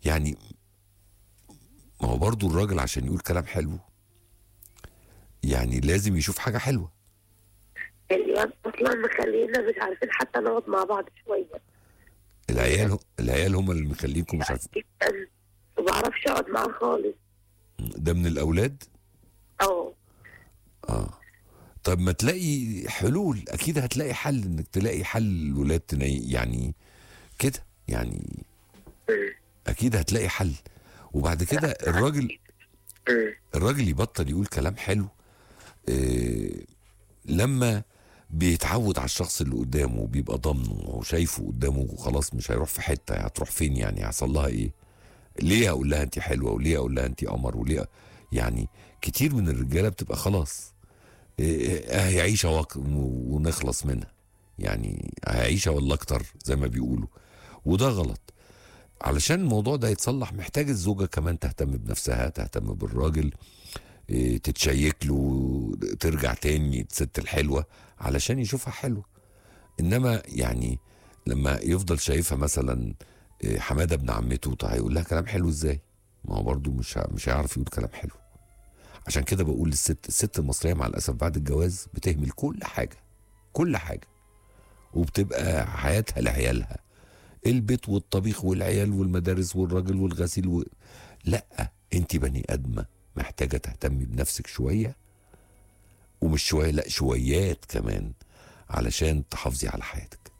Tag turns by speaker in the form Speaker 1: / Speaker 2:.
Speaker 1: يعني ما هو برضو الراجل عشان يقول كلام حلو يعني لازم يشوف حاجة حلوة
Speaker 2: الواد اصلا مخلينا مش عارفين حتى نقعد مع بعض شويه
Speaker 1: العيال العيال هم اللي مخليكم مش عارف
Speaker 2: جدا ما بعرفش اقعد معاه خالص
Speaker 1: ده من الأولاد
Speaker 2: اه
Speaker 1: اه طب ما تلاقي حلول اكيد هتلاقي حل انك تلاقي حل الولاد تني يعني كده يعني اكيد هتلاقي حل وبعد كده الراجل الراجل يبطل يقول كلام حلو إيه لما بيتعود على الشخص اللي قدامه وبيبقى ضامنه وشايفه قدامه وخلاص مش هيروح في حته هتروح فين يعني هيحصل لها ايه ليه اقول لها انت حلوه وليه اقول لها انت قمر وليه يعني كتير من الرجاله بتبقى خلاص إيه، اهي عيشه وق- ونخلص منها يعني اهي عيشه ولا اكتر زي ما بيقولوا وده غلط علشان الموضوع ده يتصلح محتاج الزوجه كمان تهتم بنفسها تهتم بالراجل إيه، تتشيك له ترجع تاني الست الحلوه علشان يشوفها حلوه انما يعني لما يفضل شايفها مثلا إيه، حماده ابن عمته طيب هيقول لها كلام حلو ازاي ما هو برضه مش ه- مش هيعرف يقول كلام حلو عشان كده بقول للست الست المصريه مع الاسف بعد الجواز بتهمل كل حاجه كل حاجه وبتبقى حياتها لعيالها البيت والطبيخ والعيال والمدارس والراجل والغسيل و... لا انت بني ادمه محتاجه تهتمي بنفسك شويه ومش شويه لا شويات كمان علشان تحافظي على حياتك